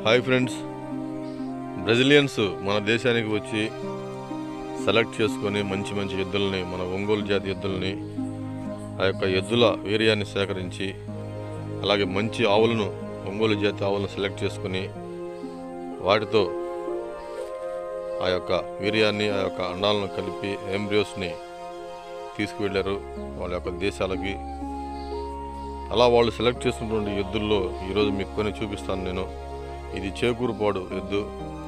hi friends Brazilians మన దేశానికి వచ్చి సెలెక్ట్ చేసుకొని మంచి మంచి ఎద్దుల్ని మన ఒంగోలు జాతి ఎద్దుల్ని ఆ యొక్క ఎద్దుల వీర్యాన్ని సేకరించి అలాగే మంచి ఆవులను ఒంగోలు జాతి ఆవులను సెలెక్ట్ చేసుకొని వాటితో ఆ యొక్క వీర్యాన్ని ఆ యొక్క అండాలను కలిపి ఎంబ్రియోస్ని తీసుకువెళ్ళారు వాళ్ళ యొక్క దేశాలకి అలా వాళ్ళు సెలెక్ట్ చేసినటువంటి ఎద్దుల్లో ఈరోజు మీకు కొన్ని చూపిస్తాను నేను ఇది చేకూరుపాడు ఎద్దు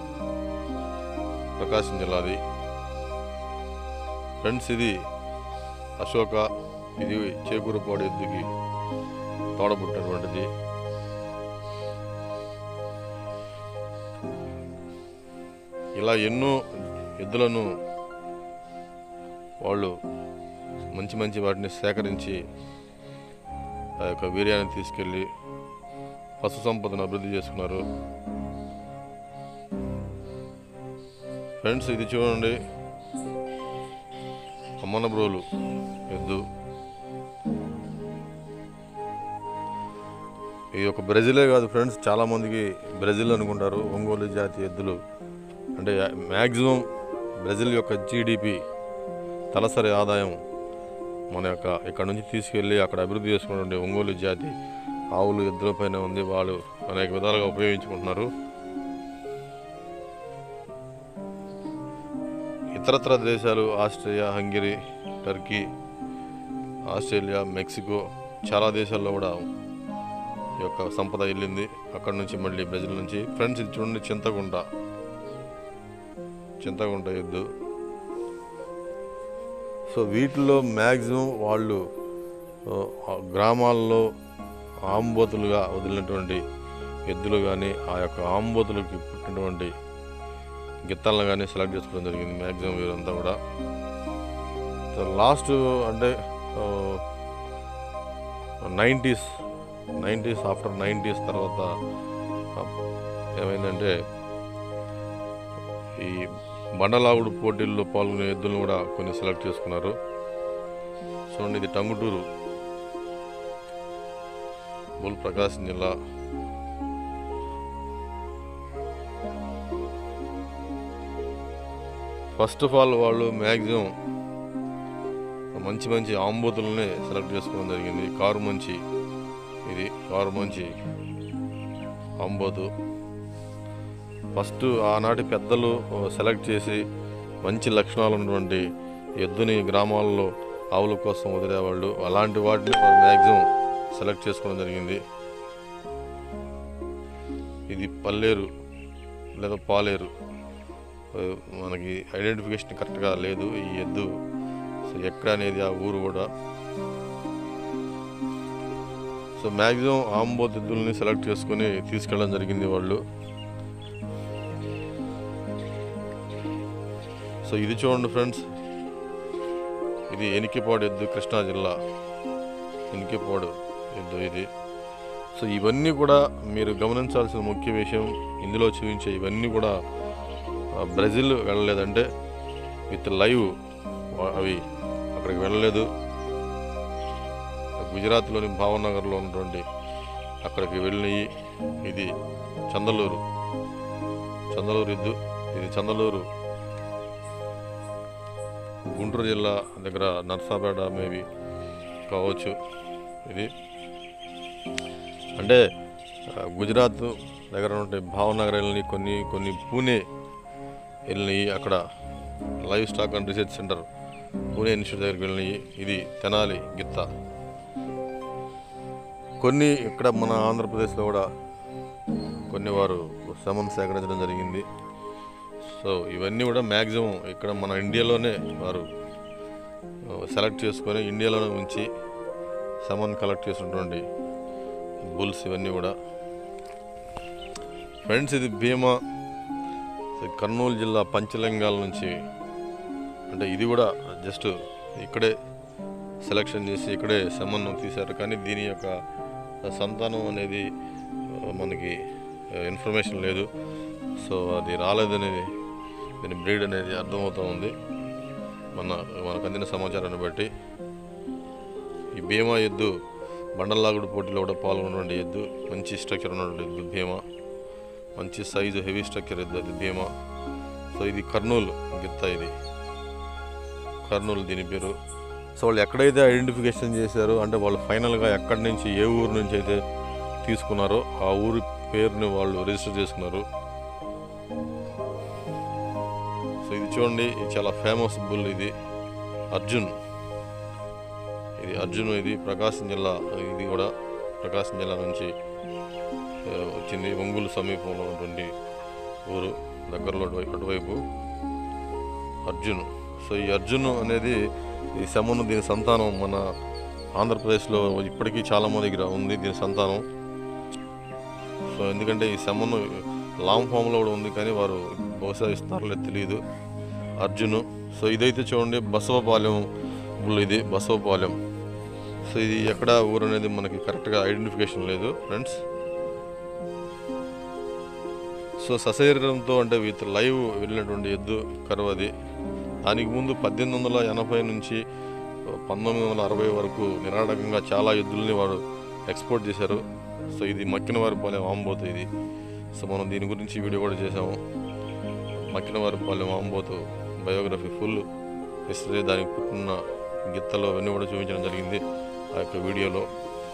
ప్రకాశం జిల్లాది ఫ్రెండ్స్ ఇది అశోక ఇది చేకూరుపాడు ఎద్దుకి తోడబుట్టినటువంటిది ఇలా ఎన్నో ఎద్దులను వాళ్ళు మంచి మంచి వాటిని సేకరించి ఆ యొక్క వీర్యాన్ని తీసుకెళ్ళి పశు సంపదను అభివృద్ధి చేసుకున్నారు ఫ్రెండ్స్ ఇది చూడండి అమ్మనబ్రోలు ఎద్దు ఇది ఒక బ్రెజిలే కాదు ఫ్రెండ్స్ చాలా మందికి బ్రెజిల్ అనుకుంటారు ఒంగోలు జాతి ఎద్దులు అంటే మ్యాక్సిమం బ్రెజిల్ యొక్క జీడిపి తలసరి ఆదాయం మన యొక్క ఇక్కడ నుంచి తీసుకెళ్ళి అక్కడ అభివృద్ధి చేసుకున్నటువంటి ఒంగోలు జాతి ఆవులు ఎద్దుల పైన ఉంది వాళ్ళు అనేక విధాలుగా ఉపయోగించుకుంటున్నారు ఇతరత్ర దేశాలు Australia Hungary Turkey Australia Mexico చాలా దేశాల్లో కూడా ఈ యొక్క సంపద వెళ్ళింది అక్కడ నుంచి మళ్ళీ బ్రెజిల్ నుంచి ఫ్రెండ్స్ ఇది చూడండి చింతగుంట చింతగుంట ఎద్దు సో వీటిలో మ్యాక్సిమం వాళ్ళు ఆ, గ్రామాల్లో ఆంబోతులుగా వదిలినటువంటి ఎద్దులు కానీ ఆ యొక్క ఆంబోతులకి పుట్టినటువంటి గిత్తాలను కానీ సెలెక్ట్ చేసుకోవడం జరిగింది మ్యాక్సిమం వీరంతా కూడా సో లాస్ట్ అంటే నైంటీస్ నైంటీస్ ఆఫ్టర్ నైంటీస్ తర్వాత ఆ, ఏమైందంటే ఈ బండలాగుడు పోటీల్లో పాల్గొనే ఎద్దులను కూడా కొన్ని సెలెక్ట్ చేసుకున్నారు చూడండి ఇది టంగుటూరు బుల్ ప్రకాశం జిల్లా ఫస్ట్ ఆఫ్ ఆల్ వాళ్ళు మ్యాక్సిమం మంచి మంచి ఆంబోతులనే సెలెక్ట్ చేసుకోవడం జరిగింది కారు మంచి ఇది కారు మంచి ఆంబోతు ఫస్ట్ ఆనాటి పెద్దలు సెలెక్ట్ చేసి మంచి లక్షణాలు ఉన్నటువంటి ఎద్దుని గ్రామాల్లో ఆవుల కోసం వదిలేవాళ్ళు అలాంటి వాటిని మ్యాక్సిమం సెలెక్ట్ చేసుకోవడం జరిగింది ఇది పల్లేరు లేదా పాలేరు ఆ, మనకి ఐడెంటిఫికేషన్ కరెక్ట్గా లేదు ఈ ఎద్దు సో ఎక్కడ అనేది ఆ ఊరు కూడా సో మ్యాక్సిమం ఆంబోత్ ఎద్దుల్ని సెలెక్ట్ చేసుకొని తీసుకెళ్ళడం జరిగింది వాళ్ళు సో ఇది చూడండి ఫ్రెండ్స్ ఇది ఎనికిపాడు ఎద్దు కృష్ణా జిల్లా ఎనికిపాడు ఎద్దు ఇది సో ఇవన్నీ కూడా మీరు గమనించాల్సిన ముఖ్య విషయం ఇందులో చూపించే ఇవన్నీ కూడా ఆ, బ్రెజిల్ వెళ్ళలేదంటే విత్ లైవ్ వా- అవి అక్కడికి వెళ్ళలేదు గుజరాత్లోని భావనగర్లో ఉన్నటువంటి అక్కడికి వెళ్ళినవి ఇది చందలూరు చందలూరు ఎద్దు ఇది చందలూరు గుంటూరు జిల్లా దగ్గర నర్సాపేట మేబీ కావచ్చు ఇది అంటే ఆ, గుజరాత్ దగ్గర ఉంటే భావనగర్ వెళ్ళినాయి కొన్ని కొన్ని పూణే వెళ్ళినాయి అక్కడ livestock and research centre Pune institute దగ్గరికి వెళ్ళినాయి ఇది తెనాలి గిత్త కొన్ని ఇక్కడ మన ఆంధ్రప్రదేశ్లో కూడా కొన్ని వారు శ్రమను సేకరించడం జరిగింది సో ఇవన్నీ కూడా మ్యాక్సిమం ఇక్కడ మన ఇండియాలోనే వారు సెలెక్ట్ చేసుకొని ఇండియాలోనే ఉంచి సమన్ కలెక్ట్ చేసినటువంటి బుల్స్ ఇవన్నీ కూడా ఫ్రెండ్స్ ఇది భీమా సో కర్నూలు జిల్లా పంచలింగాల నుంచి అంటే ఇది కూడా జస్ట్ ఇక్కడే సెలెక్షన్ చేసి ఇక్కడే సమన్ తీశారు కానీ దీని యొక్క సంతానం అనేది ఆ, మనకి ఇన్ఫర్మేషన్ లేదు సో అది రాలేదనేది దీని బ్రీడ్ అనేది అర్థమవుతూ ఉంది మన మనకు అందిన సమాచారాన్ని బట్టి ఈ భీమా ఎద్దు బండల్లాగుడు పోటీలో కూడా పాల్గొన్నటువంటి ఎద్దు మంచి స్ట్రక్చర్ ఉన్నటువంటి ఎద్దు భీమా మంచి సైజు హెవీ స్ట్రక్చర్ ఇది అది ధీమా సో ఇది కర్నూలు గిత్త ఇది కర్నూలు దీని పేరు సో వాళ్ళు ఎక్కడైతే ఐడెంటిఫికేషన్ చేశారో అంటే వాళ్ళు ఫైనల్గా ఎక్కడి నుంచి ఏ ఊరు నుంచి అయితే తీసుకున్నారో ఆ ఊరి పేరుని వాళ్ళు రిజిస్టర్ చేసుకున్నారు సో ఇది చూడండి ఇది చాలా ఫేమస్ బుల్ ఇది అర్జున్ ఇది అర్జున్ ఇది ప్రకాశం జిల్లా ఇది కూడా ప్రకాశం జిల్లా నుంచి ఆ, వచ్చింది ఒంగోలు సమీపంలో ఉన్నటువంటి ఊరు దగ్గరలో అటువైపు అటువైపు అర్జున్ సో ఈ అర్జున్ అనేది ఈ శమను దీని సంతానం మన ఆంధ్రప్రదేశ్లో ఇప్పటికీ చాలా మంది దగ్గర ఉంది దీని సంతానం సో ఎందుకంటే ఈ శమను లాంగ్ ఫామ్లో కూడా ఉంది కానీ వారు బహుశా ఇస్తారో లేదో తెలియదు అర్జును సో ఇదైతే చూడండి బసవపాలెం బుల్ ఇది బసవపాలెం సో ఇది ఎక్కడ ఊరు అనేది మనకి కరెక్ట్గా ఐడెంటిఫికేషన్ లేదు ఫ్రెండ్స్ సో సశరీరంతో అంటే విత్ లైవ్ వెళ్ళినటువంటి ఎద్దు కరువు అది దానికి ముందు పద్దెనిమిది వందల ఎనభై నుంచి పంతొమ్మిది వందల అరవై వరకు నిరాటకంగా చాలా ఎద్దుల్ని వారు ఎక్స్పోర్ట్ చేశారు సో ఇది మక్కిన వారి పాలెం ఆంబోతు ఇది సో మనం దీని గురించి వీడియో కూడా చేసాము మక్కిన వారి పాలెం ఆంబోతు బయోగ్రఫీ ఫుల్ హిస్టరీ దానికి పుట్టిన గిత్తలో అవన్నీ కూడా చూపించడం జరిగింది ఆ యొక్క వీడియోలో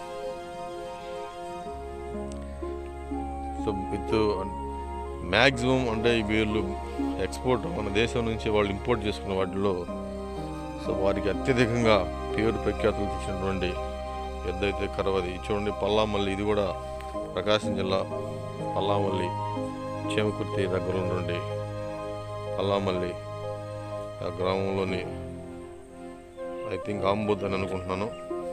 సో విత్ మ్యాక్సిమం అంటే ఈ వీళ్ళు ఎక్స్పోర్ట్ మన దేశం నుంచి వాళ్ళు ఇంపోర్ట్ చేసుకున్న వాటిలో సో వారికి అత్యధికంగా పేరు ప్రఖ్యాతులు తెచ్చినటువంటి ఎద్దైతే కరవది చూడండి పల్లామల్లి ఇది కూడా ప్రకాశం జిల్లా పల్లామల్లి చేమకుర్తి దగ్గర ఉన్నటువంటి పల్లామల్లి ఆ గ్రామంలోని ఐ థింక్ ఆంబోద్ అని అనుకుంటున్నాను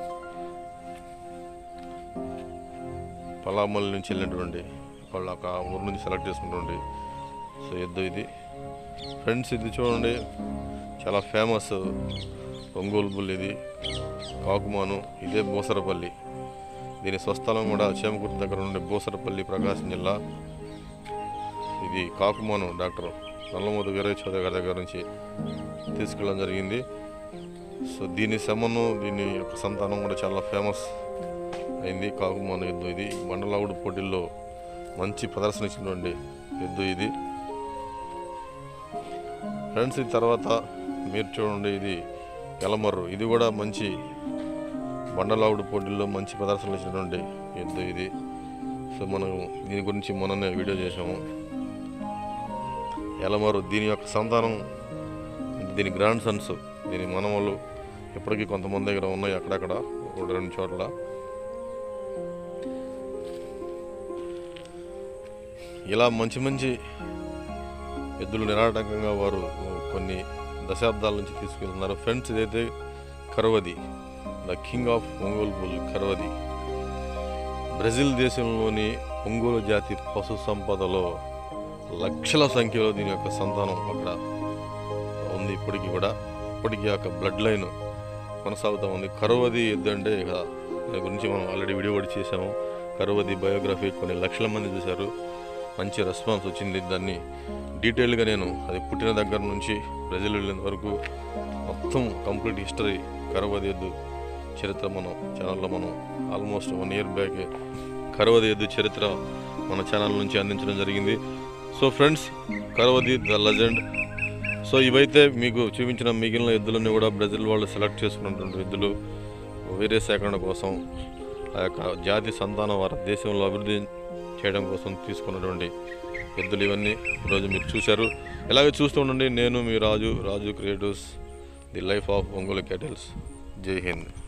పలామల్ నుంచి వెళ్ళినటువంటి వాళ్ళు ఒక ఊరు నుంచి సెలెక్ట్ చేసుకున్నటువంటి సో ఎద్దు ఇది ఫ్రెండ్స్ ఇది చూడండి చాలా ఫేమస్ ఒంగోలు బుల్ ఇది కాకుమాను ఇదే బోసరపల్లి దీని స్వస్థలం కూడా చేమకుర్తి దగ్గర ఉండే బోసరపల్లి ప్రకాశం జిల్లా ఇది కాకుమాను డాక్టర్ నల్లమూరు వీరయ్య చౌదరి గారి దగ్గర నుంచి తీసుకెళ్ళడం జరిగింది సో దీని శమను దీని యొక్క సంతానం కూడా చాలా ఫేమస్ అయింది కాకుమాను ఎద్దు ఇది మండలావుడు పోటీల్లో మంచి ప్రదర్శన ఇచ్చినటువంటి ఎద్దు ఇది ఫ్రెండ్స్ ఇది తర్వాత మీరు చూడండి ఇది ఎలమర్రు ఇది కూడా మంచి బండలావుడు పోటీల్లో మంచి ప్రదర్శనలు ఇచ్చినటువంటి ఎద్దు ఇది సో మనం దీని గురించి మొన్ననే వీడియో చేసాము ఎలమరు దీని యొక్క సంతానం దీని గ్రాండ్ సన్స్ దీని మనవలు ఇప్పటికీ కొంతమంది దగ్గర ఉన్నాయి అక్కడక్కడ ఒక రెండు చోట్ల ఇలా మంచి మంచి ఎద్దులు నిరాటకంగా వారు కొన్ని దశాబ్దాల నుంచి తీసుకెళ్తున్నారు ఫ్రెండ్స్ ఇదైతే Karavadi the king of Ongole bull Karavadi Brazil దేశంలోని ఒంగోలు జాతి పశు సంపదలో లక్షల సంఖ్యలో దీని యొక్క సంతానం అక్కడ ఉంది ఇప్పటికీ కూడా ఇప్పటికీ ఆ యొక్క బ్లడ్ లైన్ కొనసాగుతూ ఉంది కరువది ఎద్దు అంటే ఇక దాని గురించి మనం ఆల్రెడీ వీడియో కూడా చేసాము కరువది బయోగ్రఫీ కొన్ని లక్షల మంది చూశారు మంచి రెస్పాన్స్ వచ్చింది దాన్ని డీటెయిల్గా నేను అది పుట్టిన దగ్గర నుంచి ప్రజలు వెళ్ళేంత వరకు మొత్తం కంప్లీట్ హిస్టరీ కరవది ఎద్దు చరిత్ర మనం ఛానల్లో మనం almost one year back Karavadi ఎద్దు చరిత్ర మన ఛానల్ నుంచి అందించడం జరిగింది so friends Karavadi the legend so ఇవైతే మీకు చూపించిన మిగిలిన ఎద్దులన్నీ కూడా బ్రెజిల్ వాళ్ళు సెలెక్ట్ చేసుకున్నటువంటి ఎద్దులు వేరే సేకరణ కోసం ఆ యొక్క జాతి సంతానం వారి దేశంలో అభివృద్ధి చేయడం కోసం తీసుకున్నటువంటి ఎద్దులు ఇవన్నీ ఈరోజు మీరు చూశారు ఇలాగే చూస్తూ ఉండండి నేను మీ Raju Raju creatives the life of Ongole cattles Jai Hind